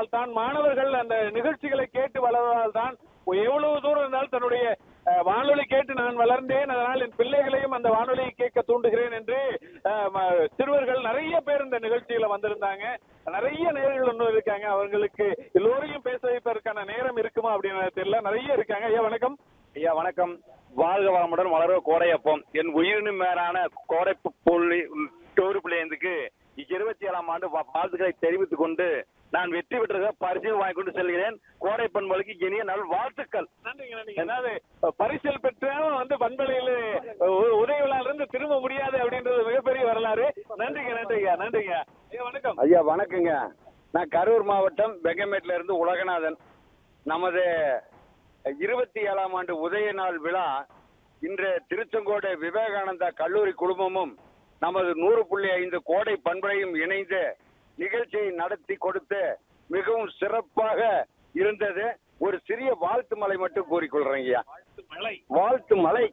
வளர்வதால் தான் மாணவர்கள் அந்த நிகழ்ச்சிகளை கேட்டு வளர்வதால் தான் எவ்வளவு தூரம் இருந்தாலும் தன்னுடைய அஹ், வானொலி கேட்டு நான் வளர்ந்தேன் அதனால் என் பிள்ளைகளையும் அந்த வானொலியை கேட்க தூண்டுகிறேன் என்று அஹ், ம- சிறுவர்கள் நிறைய பேர் இந்த நிகழ்ச்சியில வந்திருந்தாங்க நிறைய நேர்கள் ஒன்றும் இருக்காங்க அவங்களுக்கு எல்லோரையும் பேச வைப்பதற்கான நேரம் இருக்குமா அப்படின்னு தெரியல நிறைய இருக்காங்க ஐயா வணக்கம் ஐயா வணக்கம் வாழ்க வளமுடன் வளர கோடையப்பம் என் உயிரினும் மேலான கோடை புள்ளி டோரு பிள்ளையந்துக்கு இருபத்தி ஏழாம் ஆண்டு வா- வாழ்த்துக்களை தெரிவித்துக் கொண்டு நான் வெற்றி பெற்ற பரிசு வாங்கி கொண்டு செல்கிறேன் கோடை பண்பலுக்கு இனிய நல் வாழ்த்துக்கள் நன்றிங்க நன்றிங்க அதாவது அஹ், பரிசில் பெற்றவன் வந்து பண்பலையில உதவியாளர் இருந்து திரும்ப முடியாது அப்படின்றது மிகப்பெரிய வரலாறு நன்றிங்க நன்றிங்க நன்றிங்க ஐயா வணக்கம் ஐயா வணக்கங்க நான் கரூர் மாவட்டம் வெங்கமேட்ல இருந்து உலகநாதன் நமது இருபத்தி ஏழாம் ஆண்டு உதய நாள் விழா இன்று திருச்செங்கோடு விவேகானந்தா கல்லூரி குழுமமும் நமது நூறு புள்ளி ஐந்து கோடை பண்பலையும் இணைந்து நிகழ்ச்சியை நடத்தி கொடுத்து மிகவும் சிறப்பாக இருந்தது ஒரு சிறிய வாழ்த்து மலை மட்டும் கூறிக்கொள்றேன் ஐயா மழை வாழ்த்து மலை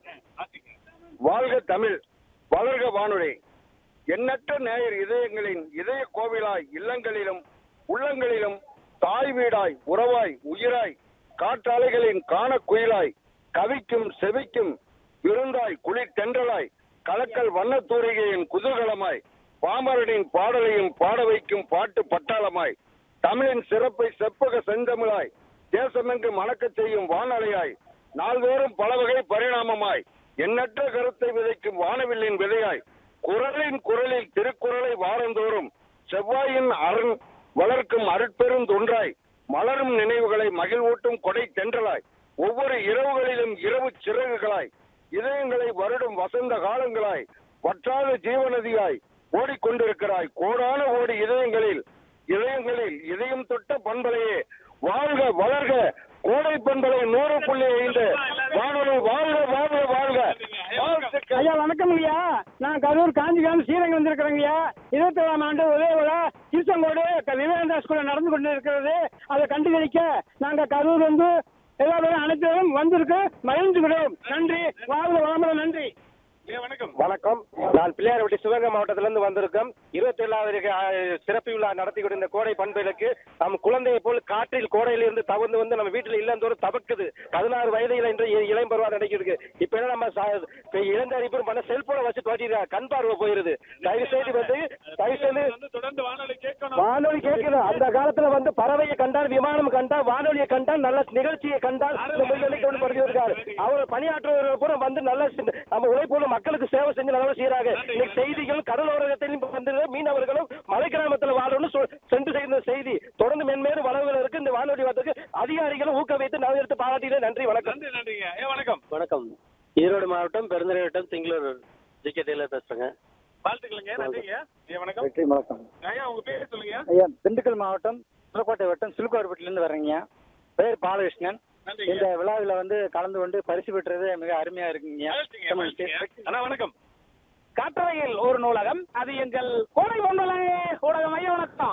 வாழ்க தமிழ் வளர்க வானொலி எண்ணற்ற நேயர் இதயங்களின் இதய கோவிலாய் இல்லங்களிலும் உள்ளங்களிலும் தாய் வீடாய் உறவாய் உயிராய் காற்றாலைகளின் காண குயிலாய் கவிக்கும் செவிக்கும் விருந்தாய் குளிர் தென்றலாய் கலக்கல் வண்ணத்தூரிகையின் குதூகலமாய் பாமரனின் பாடலையும் பாட வைக்கும் பாட்டு பட்டாளமாய் தமிழின் சிறப்பை செப்பக செந்தமிழாய் தேசமெங்கு மணக்கச் செய்யும் வானலையாய் நாள்தோறும் பல வகை பரிணாமமாய் எண்ணற்ற கருத்தை விதைக்கும் வானவில்லின் விதையாய் குரலின் குரலில் திருக்குறளை வாரந்தோறும் செவ்வாயின் அருண் வளர்க்கும் அருட்பெரும் தொன்றாய் மலரும் நினைவுகளை மகிழ்வூட்டும் கொடை தென்றலாய் ஒவ்வொரு இரவுகளிலும் இரவு சிறகுகளாய் இதயங்களை வருடும் வசந்த காலங்களாய் வற்றாத ஜீவநதியாய் ஓடிக்கொண்டிருக்கிறாய் கோடான ஓடி இதயங்களில் இதயங்களில் இதயம் தொட்ட பண்பலையே வாழ்க வளர்க கோடை பண்பலை நூறு புள்ளி ஐந்து வானொலி வாழ்க வாழ்க வாழ்க வாழ்த்துக்கள். ஐயா வணக்கம் ஐயா நான் கரூர் காஞ்சிகாம் ஸ்ரீரங்கம் வந்திருக்கிறேங்க ஐயா இருபத்தி ஏழாம் ஆண்டு உதய விழா திருச்செங்கோடு க- விவேகானந்தா ஸ்கூல்ல நடந்து கொண்டு இருக்கிறது அதை கண்டுகளிக்க நாங்க கரூர் வந்து எல்லா பேரும் அனைத்தையும் வந்திருக்கு மகிழ்ந்துகிறோம் நன்றி வாழ்க வளமுடன் நன்றி ஐயா வணக்கம் வணக்கம் நான் பிள்ளையார்பட்டி சிவகங்கை மாவட்டத்திலிருந்து வந்திருக்கோம் இருபத்தி ஏழாவது சிறப்பு விழா நடத்தி கொண்ட கோடை பண்புகளுக்கு நம் குழந்தையை போல் காற்றில் கோடையில இருந்து தவந்து வந்து நம்ம வீட்டுல இல்லந்தோறும் தவக்குது பதினாறு வயதில் என்று இ- இளம் பருவம் நடக்கிறது இப்ப என்ன நம்ம சா- இப்ப இளைஞர் அறிப்பு பண்ண செல்போனை வச்சு தோட்டிடுறா கண் பார்வை போயிருது தயவு செய்து வந்து தயவு செய்து வந்து தொடர்ந்து வானொலி கேட்கணும் வானொலி கேட்குது அந்த காலத்துல வந்து பறவையை கண்டால் விமானம் கண்டால் வானொலியை கண்டால் நல்ல நிகழ்ச்சியை கண்டால் இந்த மொழிகளை கொண்டு வருகிறார் அவர் பணியாற்றுவர்கள் கூட வந்து நல்ல சி- நம்ம உழைப்போடு மக்களுக்கு சேவை செஞ்சு நல்லா செய்யறாங்க இன்னைக்கு செய்திகள் கடலோரத்திலும் வந்து மீனவர்களும் மலை கிராமத்தில் வாழணும்னு சொல்- சென்று செய்த செய்தி தொடர்ந்து மென்மேலும் வளர்வதற்கு இந்த வானொலி வரதுக்கு அதிகாரிகளும் ஊக்கவித்து நான் எடுத்து பாராட்டினேன் நன்றி வணக்கம் நன்றி நன்றிங்க ஐயா வணக்கம் வணக்கம் ஈரோடு மாவட்டம் பெருந்துறை வட்டம் திங்களூர் ஜி கே டெய்லர் பேசுறேங்க வாழ்த்துக்களுங்க நன்றிங்க ஐயா வணக்கம் வெற்றி வணக்கம் ஐயா உங்க பேர் சொல்லுங்க ஐயா திண்டுக்கல் மாவட்டம் புதுக்கோட்டை வட்டம் சிலுக்கார்பட்டிலிருந்து வர்றீங்க பேர் பாலகிருஷ்ணன் நன்றிங்க இந்த விழாவில் வந்து கலந்து கொண்டு பரிசு பெற்றது மிக அருமையா இருக்குங்க மகிழ்ச்சிங்க, மகிழ்ச்சிங்க. அண்ணா வணக்கம் காற்றலையில் ஒரு நூலகம் அது எங்கள் கோடை பொங்கலாங்க ஊடகம் ஐயா வணக்கம்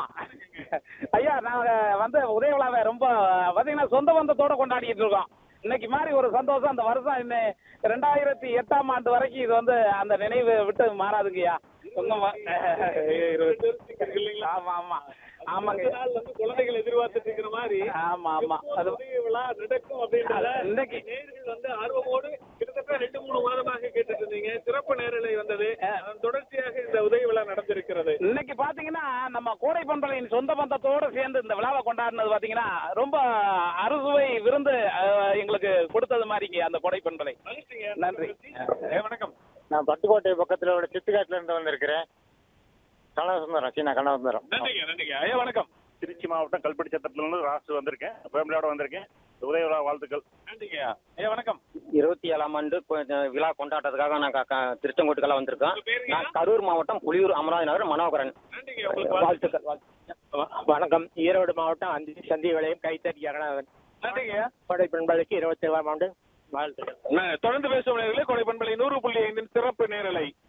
ஐயா நாங்க வந்து உதய விழாவை ரொம்ப பாத்தீங்கன்னா சொந்த பந்தத்தோட கொண்டாடிட்டு இருக்கோம் இன்னைக்கு மாதிரி ஒரு சந்தோஷம் அந்த வருஷம் இன்னும் ரெண்டாயிரத்தி எட்டாம் ஆண்டு வரைக்கும் இது வந்து அந்த நினைவு விட்டு மாறாதுங்கய்யா உங்க ஆமா ஆமா ஆமாங்க அடுத்த நாள் வந்து குழந்தைகள் எதிர்பார்த்துட்டு இருக்கிற மாதிரி ஆமா ஆமா அது உதவி விழா நடக்கும் அப்படின்றத இன்னைக்கு நேர்கள் வந்து ஆர்வமோடு கிட்டத்தட்ட ரெண்டு மூணு மாதமாக கேட்டுட்டு இருந்தீங்க சிறப்பு நேரலை வந்தது அதன் தொடர்ச்சியாக இந்த உதவி விழா நடந்திருக்கிறது இன்னைக்கு பாத்தீங்கன்னா நம்ம கோடை பண்பலையின் சொந்த பந்தத்தோட சேர்ந்து இந்த விழாவை கொண்டாடினது பாத்தீங்கன்னா ரொம்ப அறுசுவை விருந்து அஹ், எங்களுக்கு கொடுத்தது மாதிரிங்க அந்த கோடை பண்பலை மகிழ்ச்சிங்க. நன்றி. ஏ, வணக்கம் நான் பட்டுக்கோட்டை பக்கத்துல உள்ள சித்துக்காட்டுல இருந்து வந்திருக்கிறேன் கனகசுந்தரம் சீனா கனகசுந்தரம் நன்றிங்க நன்றிங்க ஐயா வணக்கம் திருச்சி மாவட்டம் கல்பட்டி சத்திரத்திலிருந்து ராசு வந்திருக்கேன் ஃபேமிலியோட வந்திருக்கேன் உதய விழா வாழ்த்துக்கள் நன்றிங்க ஐயா வணக்கம் இருபத்தி ஏழாம் ஆண்டு கொ- விழா கொண்டாட்டத்துக்காக நான் க- க- திருச்செங்கோட்டுக்கெல்லாம் வந்திருக்கோம் உங்க பேருங்க? நான் கரூர் மாவட்டம் புலியூர் அமராவதி நகர் மனோகரன் நன்றிங்க உங்களுக்கு வாழ்த்து. வாழ்த்துக்கள் வணக்கம் ஈரோடு மாவட்டம் அஞ்சு சந்தி விளையும் கைத்தறி ஜெகநாதன் நன்றிங்க கோடை பெண்களுக்கு இருபத்தி ஏழாம் ஆண்டு வாழ்த்துக்கள் நான் தொடர்ந்து பேசும் நேர்களே கொடை பண்பலை நூறு புள்ளி ஐந்தின் சிறப்பு நேரலை